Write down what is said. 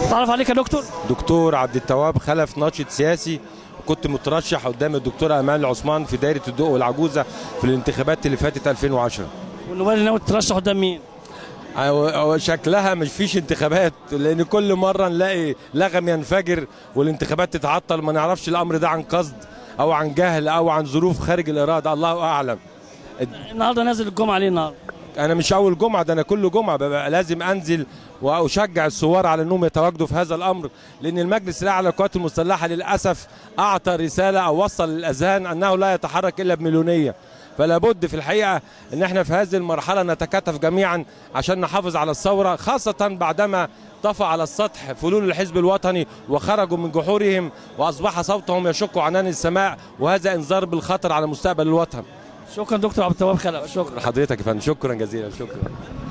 تعرف عليك يا دكتور دكتور عبد التواب خلف ناشط سياسي كنت مترشح قدام الدكتوره امال عثمان في دايره الدق والعجوزه في الانتخابات اللي فاتت 2010 والنواب اللي ناوي ترشح قدام مين أو- أو شكلها مش فيش انتخابات لان كل مره نلاقي لغم ينفجر والانتخابات تتعطل ما نعرفش الامر ده عن قصد او عن جهل او عن ظروف خارج الاراده الله اعلم النهارده نازل الجمعه ليه النهارده انا مش اول جمعه ده انا كل جمعه ببقى لازم انزل واشجع الثوار على انهم يتواجدوا في هذا الامر لان المجلس الاعلى للقوات المسلحه للاسف اعطى رساله او وصل للاذهان انه لا يتحرك الا بمليونيه فلا بد في الحقيقه ان احنا في هذه المرحله نتكاتف جميعا عشان نحافظ على الثوره خاصه بعدما طفى على السطح فلول الحزب الوطني وخرجوا من جحورهم واصبح صوتهم يشق عنان السماء وهذا انذار بالخطر على مستقبل الوطن شكرا دكتور عبد التواب خلف شكرا حضرتك يا فندم شكرا جزيلا شكرا